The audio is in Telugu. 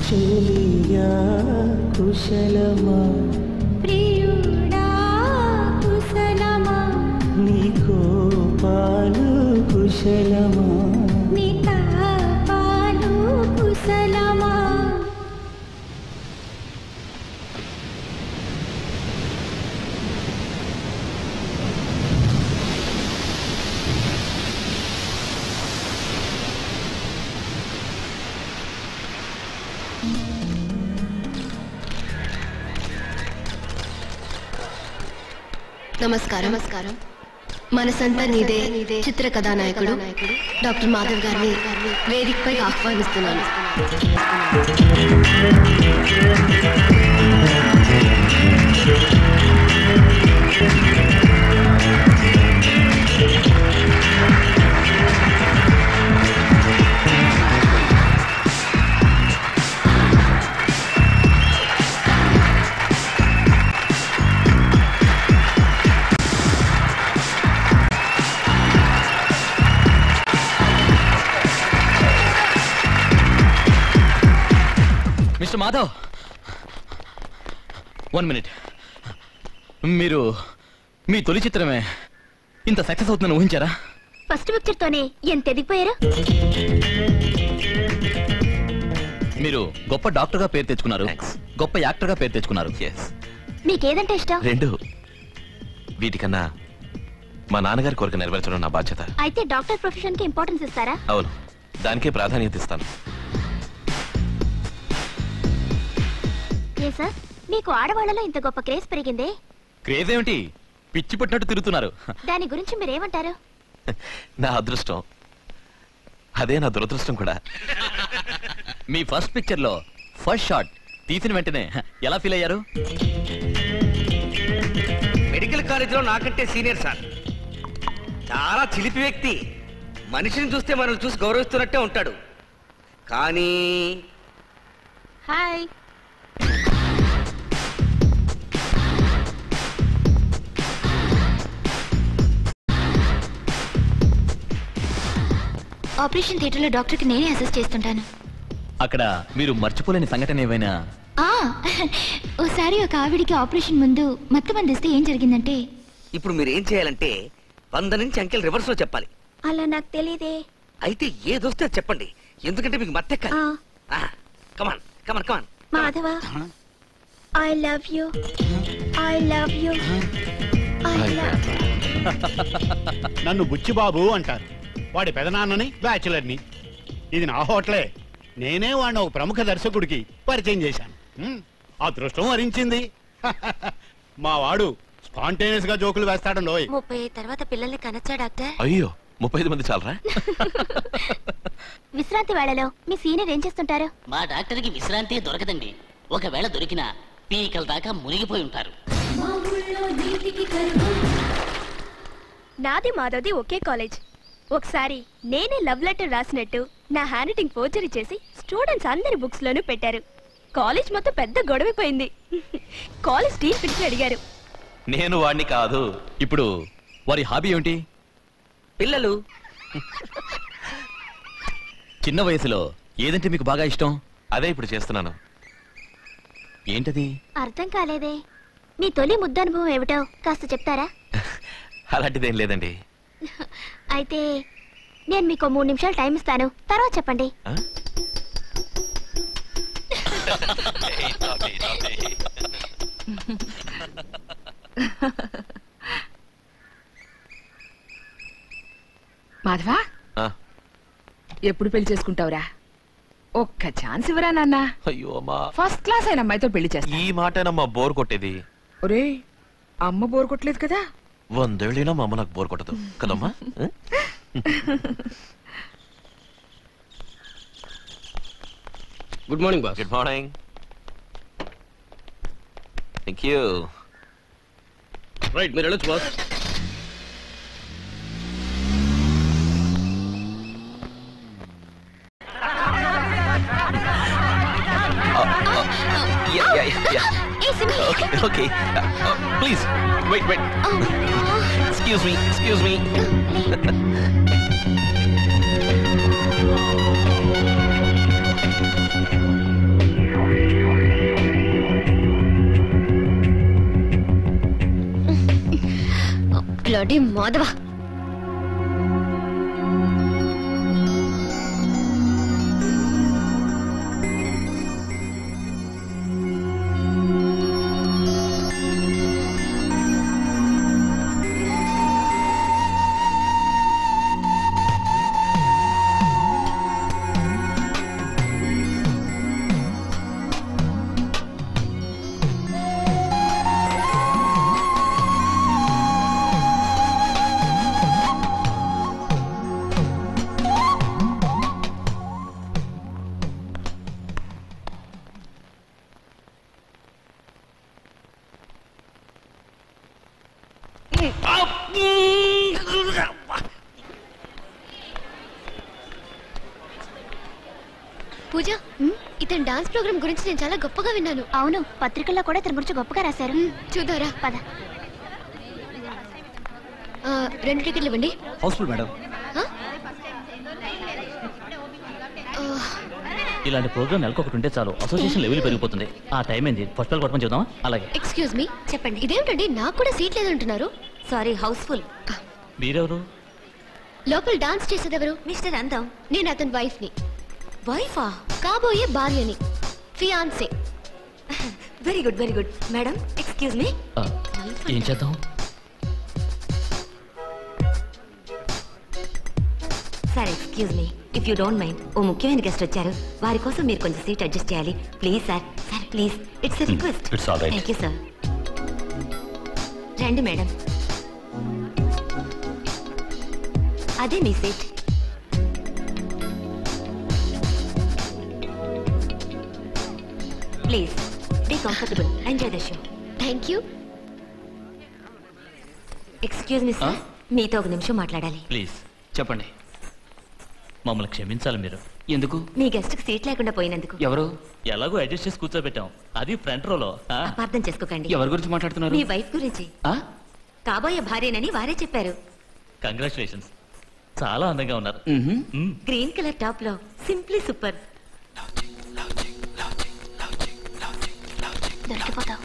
చెలియా కుశలమా ప్రియుడా కుశలమా నీ కోపాలు కుశలమా నీ తాపాలు కుశలమా నమస్కారం నమస్కారం మనసంతా నీదే చిత్ర కథానాయకుడు డాక్టర్ మాధవ్ గారిని వేదికపై ఆహ్వానిస్తున్నాను మిస్టర్ మాధవ్ వన్ మినిట్ మీరు మీ తొలి చిత్రమే ఇంత సక్సెస్ అవుతుందని ఊహించారా ఫస్ట్ పిక్చర్ తోనే ఎంత ఎదిగిపోయారు మీరు గొప్ప డాక్టర్ గా పేరు తెచ్చుకున్నారు గొప్ప యాక్టర్ గా పేరు తెచ్చుకున్నారు మీకేదంటే ఇష్టం రెండు వీటికన్నా మా నాన్నగారి కోరిక నెరవేర్చడం నా బాధ్యత అయితే డాక్టర్ ప్రొఫెషన్ కి ఇంపార్టెన్స్ ఇస్తారా అవును దానికే ప్రాధాన్యత ఇస్తాను ఏ సార్ మీకు ఆడవాళ్ళలో ఇంత గొప్ప క్రేజ్ పెరిగిందే క్రేజ్ ఏమిటి పిచ్చి పట్టినట్టు తిరుగుతున్నారు దాని గురించి మీరేమంటారు నా అదృష్టం అదే నా దురదృష్టం కూడా మీ ఫస్ట్ పిక్చర్ లో ఫస్ట్ షాట్ తీసిన వెంటనే ఎలా ఫీల్ అయ్యారు మెడికల్ కాలేజీలో నాకంటే సీనియర్ సార్ చాలా చిలిపి వ్యక్తి మనిషిని చూస్తే మనం చూసి గౌరవిస్తున్నట్టే ఉంటాడు కానీ హాయ్ ఆపరేషన్ థియేటర్లో డాక్టర్కి నేనే అసిస్ట్ చేస్తుంటాను అక్కడ మీరు మర్చిపోలేని సంఘటన ఏమైనా ఆ, ఓసారి ఒక ఆవిడికి ఆపరేషన్ ముందు మత్తు మందిస్తే ఏం జరిగిందంటే ఇప్పుడు మీరు ఏం చేయాలంటే వంద నుంచి అంకెల్ రివర్స్ లో చెప్పాలి అలా నాకు తెలియదే అయితే ఏదొస్తే అది చెప్పండి ఎందుకంటే మీకు మత్తెక్కాలి come on come on come on Madhava I love you I love you I love నన్ను బుచ్చిబాబు అంటారు వాడి పెదనాన్నని బ్యాచులర్ని ఇది నా హోటలే నేనే వాడిని ఒక ప్రముఖ దర్శకుడికి పరిచయం చేశాను హ్మ్, అదృష్టం వరించింది మా వాడు స్పాంటేనియస్ గా జోకులు వేస్తాడండోయ్ ముప్పై తర్వాత పిల్లల్ని కనొచ్చా డాక్టర్ అయ్యో ముప్పై ఐదు మంది చాలరా విశ్రాంతి వేళలో మీ సీనియర్ ఏం చేస్తుంటారు మా డాక్టర్కి విశ్రాంతి దొరకదండి ఒకవేళ దొరికినా పీకల దాకా మునిగిపోయి ఉంటారు నాది మాధవ్ది ఒకే కాలేజ్ ఒకసారి నేనే లవ్ లెటర్ రాసినట్టు నా హ్యాండ్ రైటింగ్ ఫోర్జరీ చేసి స్టూడెంట్స్ అందరి బుక్స్ లోనూ పెట్టారు కాలేజ్ మొత్తం పెద్ద గొడవైపోయింది కాలేజ్ టీం పిలిచి అడిగారు నేను వాడిని కాదు ఇప్పుడు వారి హాబీ ఏమిటి పిల్లలు చిన్న వయసులో ఏదంటే మీకు బాగా ఇష్టం అదే ఇప్పుడు చేస్తున్నాను ఏంటది అర్థం కాలేదే మీ తొలి ముద్దనుభవం ఏమిటో కాస్త చెప్తారా అలాంటిదేం లేదండి అయితే నేను మీకు మూడు నిమిషాలు టైం ఇస్తాను తర్వాత చెప్పండి ఆ? మాధవా ఆ, ఎప్పుడు పెళ్లి చేసుకుంటావురా ఒక్క ఛాన్స్ ఇవ్వరా నాన్న అయ్యో అమ్మా ఫస్ట్ క్లాస్ అయిన అమ్మాయితో పెళ్లి చేస్తా ఈ మాటేనమ్మా బోర్ కొట్టేది ఒరే అమ్మ బోర్ కొట్టలేదు కదా వందేళ్ళైనా మా అమ్మ నాకు బోర్ కొట్టదు కదమ్మా ఆ? Good morning boss good morning thank you right మీరు వెళ్ళొచ్చు boss Yeah, yeah, yeah, yeah. Okay, okay. Uh, uh, please, wait, wait. Excuse me, excuse me. Bloody Madhava Pooja ఇతని డాన్స్ ప్రోగ్రామ్ గురించి నేను చాలా గొప్పగా విన్నాను అవును పత్రికల్లో కూడా ఇతని గురించి గొప్పగా రాశారు చూద్దారా పద ఆ, రెండు టికెట్లు ఇవ్వండి హౌస్ఫుల్ మేడం ఆ? ఆ, ఇలాంటి ప్రోగ్రామ్ నెలకొకటి ఉంటే చాలు అసోసియేషన్ లెవెల్ పెరిగిపోతుంది ఆ టైం ఏంది ఫస్ట్ బెల్ కొట్టమని చూద్దామా అలాగే ఎక్స్క్యూజ్ మీ చెప్పండి ఇదేమిటండి నాకు కూడా సీట్ లేదంటున్నారు సారీ హౌస్ఫుల్ మీరెవరు లోపల డాన్స్ చేసేదెవరు మిస్టర్ అందం నేను అతని వైఫ్ ని వైఫా కాబోయే భార్యని fiancee very good very good madam excuse me ఆ, ఏం చేద్దాం sir excuse me if you don't mind ఓ ముఖ్యమైన గెస్ట్ వచ్చారు వారి కోసం మీరు కొంచెం సీట్ అడ్జస్ట్ చేయాలి please sir sir please it's request it's all right thank you sir రండి మేడం అదే మీ seat please be comfortable enjoy the show thank you excuse me sir మీతో ఒక నిమిషం మాట్లాడాలి ప్లీజ్ చెప్పండి మమ్మల్ని క్షమించాలి మీరు ఎందుకు మీ గెస్ట్కి సీట్ లేకుండా పోయినందుకు ఎవరు ఎలాగో అడ్జస్ట్ చేసి కూర్చోబెట్టాం అది ఫ్రంట్ రోలో ఆ? అపార్థం చేసుకోకండి ఎవరి గురించి మాట్లాడుతున్నారు మీ వైఫ్ గురించి ఆ? కాబోయే భార్యనని వారే చెప్పారు కంగ్రాచులేషన్స్ చాలా అందంగా ఉన్నారు మ్మ్. గ్రీన్ కలర్ టాప్ లో సింప్లీ సూపర్ దొరికిపోతావు